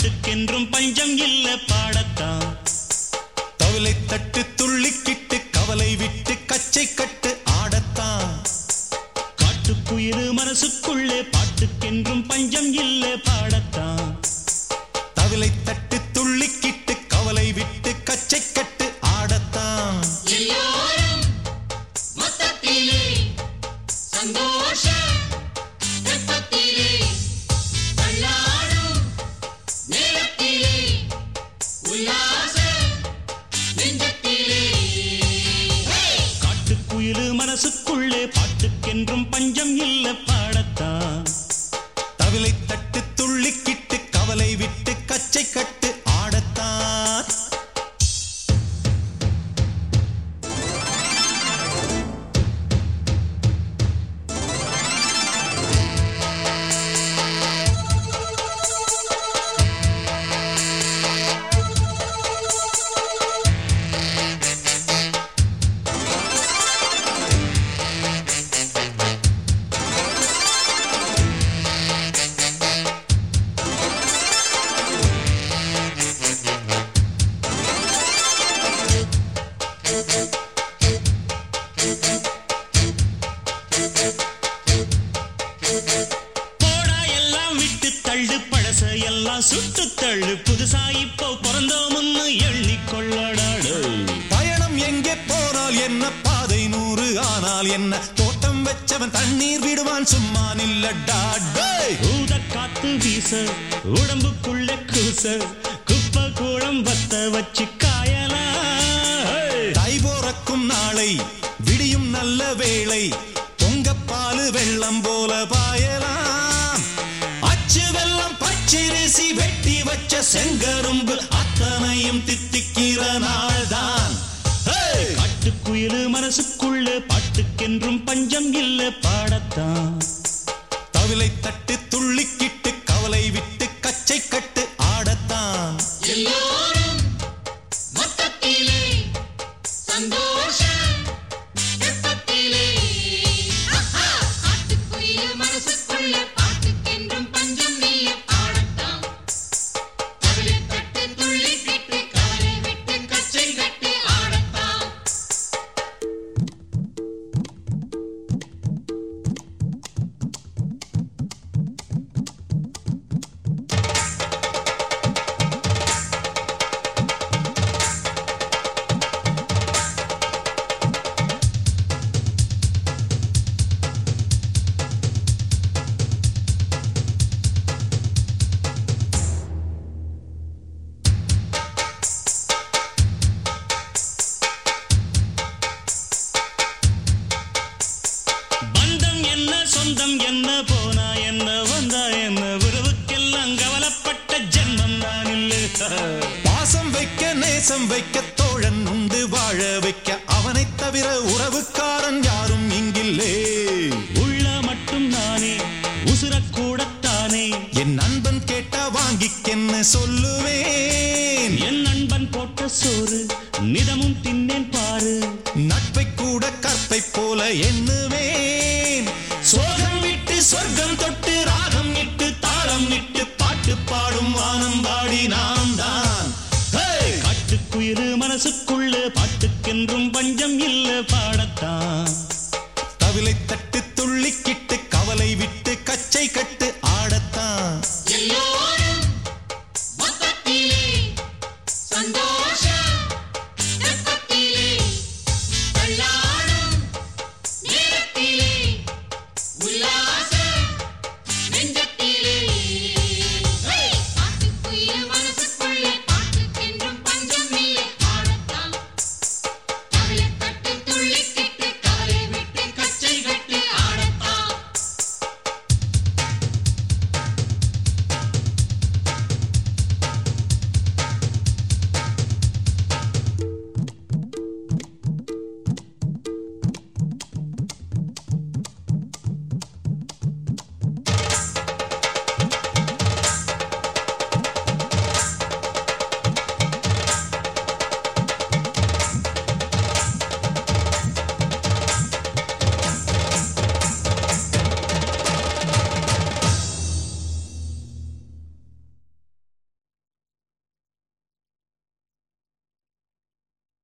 பாட்டுக்கென்றும் பஞ்சம் இல்ல பாடத்தான் தவிலை தட்டு துள்ளிக்கிட்டு கவலை விட்டு கச்சை கட்டு ஆடத்தான் காட்டுக்குயிரு மனசுக்குள்ளே பாட்டுக்கென்றும் பஞ்சம் இல்ல பாடத்தான் தவிலை தட்டு துள்ளிக்கிட்டு கவலை விட்டு கச்சை கட்டு ஆடத்தான் எல்லோரும் மொத்தத்திலே சந்தோஷ வெப்பத்திலே தள்ளாடும் நேரத்திலே உல்லாச நெஞ்சத்திலே காட்டுக்குயிரு மனசுக்குள்ளே பாட்டுக்கென்றும் பஞ்சம் இல்ல பாடத்தான் தவிலை தட்டு துள்ளிக்கிட்டு கவலை விட்டு கச்சை கட்டு ஆடத்தான் போடா எல்லாம் விட்டு தள்ளு பழச எல்லாம் சுட்டு தள்ளு புதுசா இப்போ பிறந்தோம்னு எண்ணிக்கொள்ளடாடு பயணம் எங்கே போனால் என்ன பாதை நூறு ஆனால் என்ன தோட்டம் வச்சவன் தண்ணீர் விடுவான் சும்மா நில்லடா டேய். ஊத காத்து வீச உடம்புக்குள்ள கூச குப்பை கூடம் வத்த வச்சு காயலாம் தை போறக்கும் நாளை விடியும் நல்ல வேளை பொங்கப்பாலு வெள்ளம் போல பாயலாம் அச்சு வெள்ளம் பச்சரிசி வெட்டி வச்ச செங்கரும்பு அத்தனையும் தித்திக்கிற நாள்தான் ஹேய்! காட்டுக்குயிலு மனசுக்குள்ள பாட்டுக்கென்றும் பஞ்சம் இல்ல பாடத்தான் தவிலை தட்டு துள்ளிக்கிட்டு கவலை விட்டு கச்சை கட்டு ஆடத்தான் எல்லோரும் மொத்தத்திலே சந்தோஷ வெப்பத்திலே காட்டுக்குயில் மனசுக்குள்ள பாட்டுக்கென்றும் பஞ்சம் இல்ல பாடத்தான் கவலை தட்டு துள்ளி கிட்டு கவலை விட்டு கச்சை கட்டு ஆடத்தான் பந்தம் என்ன சொந்தம் என்ன போனா என்ன வந்தா என்ன உறவுக்கெல்லாம் கவலைப்பட்ட ஜென்மம் நான் இல்லை பாசம் வைக்க நேசம் வைக்க தோழன் உண்டு வாழ வைக்க அவனைத் தவிர உறவுக்காரன் யாரும் இங்கில்லே உள்ள மட்டும் நானே உசுரக்கூடத்தானே என் நண்பன் கேட்டா வாங்கிக்கென்ன சொல்லுவேன் என் நண்பன் போட்ட சோறு நிதமும் தின்னேன் பாரு நட்பை கூட கற்பை போல எண்ணுவேன் சோகம் விட்டு சொர்க்கம் தொட்டு ராகம் இட்டு தாளம் இட்டு பாட்டு பாடும் வானம் பாடி நாம் தான் ஹே! காட்டுக்குயிரு மனசுக்குள்ள பாட்டுக்கென்றும் பஞ்சம் இல்ல பாடத்தான் தவிலை தட்டு